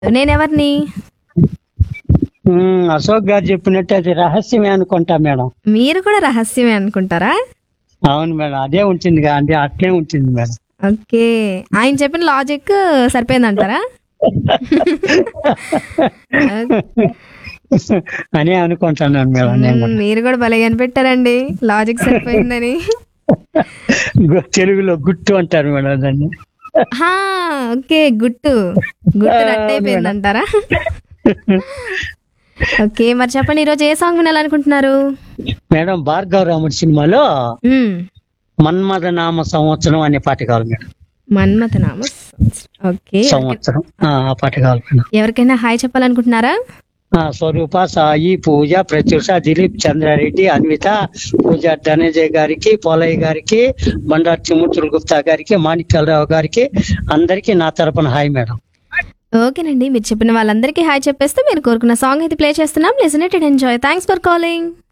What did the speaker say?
నేనెవరిని ఉమ్, అశోక్ గారు చెప్పినట్టు అది రహస్యమే అనుకుంటా మేడం మీరు కూడా రహస్యమే అనుకుంటారా అవును మేడం అదే ఉంటుంది అంటే అట్లే ఉంటుంది మేడం ఓకే ఆయన చెప్పిన లాజిక్ సరిపోయిందంటారా అని అనుకుంటున్నాను మేడం నేను మ్మ్, మీరు కూడా భలే కనిపెట్టారండి లాజిక్ సరిపోయిందని గు- తెలుగులో గుట్టు అంటారు మేడం దాన్ని హా, ఓకే గుట్టు గుట్టు రట్టు అయిపోయిందంటారా ఓకే మరి చెప్పండి ఈరోజు ఏ సాంగ్ వినాలనుకుంటున్నారు మేడం భార్గవ రాముడి సినిమాలో మ్మ్, మన్మథ నామ సంవత్సరం అనే పాట కావాలి మేడం మన్మథ నామ ఓకే సంవత్సరం ఆ ఆ పాట కావాలి మేడం ఎవరికైనా హాయ్ చెప్పాలనుకుంటున్నారా ఆ, స్వరూప సాయి పూజ ప్రత్యూష దిలీప్ చంద్రారెడ్డి అన్విత పూజ ధనంజయ్ గారికి పోలయ్య గారికి బండారు చిముతులు గుప్తా గారికి మాణిక్యాలరావు గారికి అందరికీ నా తరపున హాయ్ మేడం ఓకేనండి మీరు చెప్పిన వాళ్ళందరికీ హాయ్ చెప్పేస్తే మీరు కోరుకున్న సాంగ్ అయితే ప్లే చేస్తున్నాం listen it and enjoy thanks for calling